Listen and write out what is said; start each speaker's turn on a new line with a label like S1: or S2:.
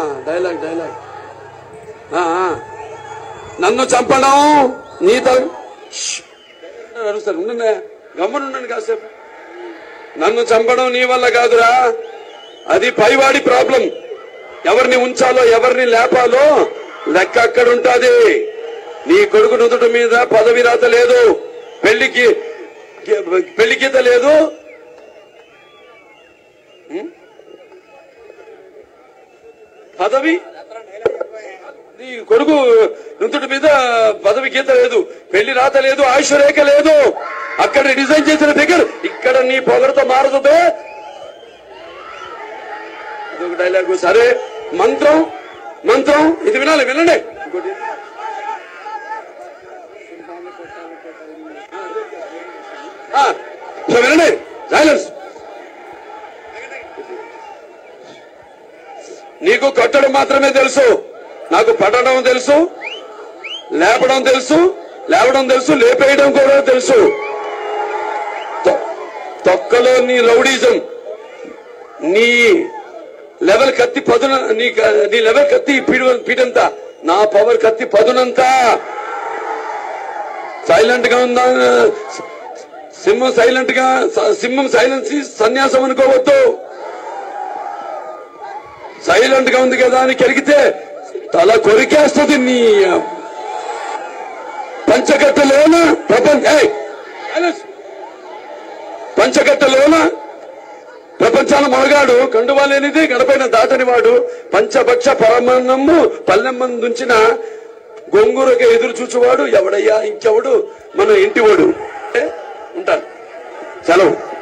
S1: Dialogue dialogue ఆ, ఆ. నన్ను చంపడం నీ తల అరుస్తారు ఉండండి గమ్మనుండండి కాసేపు నన్ను చంపడం నీ వల్ల కాదురా అది పైవాడి ప్రాబ్లం ఎవరిని ఉంచాలో ఎవరిని లేపాలో లెక్క అక్కడ ఉంటాది నీ కొడుకు నుదుటి మీద పదవి రాత లేదు పెళ్లికి పెళ్లి గీత లేదు ఉం? పదవి నీ కొడుకు నుదుటి మీద పదవి గీత లేదు పెళ్లి రాత లేదు ఆయుష్ రేఖ లేదు అక్కడ డిజైన్ చేసిన ఫిగర్ ఇక్కడ నీ పొగరతో మారుతుందే ఇదొక డైలాగ్ సరే మంత్రం మంత్రం ఇది వినాలి వినండి ఇంకోటి. ఆ, సో వినండి సైలెన్స్ నీకు కట్టడం మాత్రమే తెలుసు నాకు పడడం తెలుసు లేపడం తెలుసు లేవడం తెలుసు లేపేయడం కూడా తెలుసు తొ- తొక్కలో నీ రౌడీజం నీ లెవెల్ కత్తి పదున నీ క- నీ లెవెల్ కత్తి పీడు పీడంత నా పవర్ కత్తి పదునంత సైలెంట్ గా ఉందా సింహం సైలెంట్ గా స- సింహం సైలెన్స్ సన్యాసం అనుకోవద్దు సైలెంట్ గా ఉంది కదా అని కెరిగితే తల కొరికేస్తుంది నీ పంచగట్టలోన ప్రపంచ ఏయ్, silence. పంచగట్టలోన ప్రపంచాల మొనగాడు కండువా లేనిది గడపైన దాటని వాడు పంచభక్ష పరమాన్నము పల్లెమ్మందుంచిన గొంగూరగా ఎదురు చూచువాడు ఎవడయ్యా ఇంకెవడు మన ఇంటివాడు ఏ? ఉంటాను సెలవు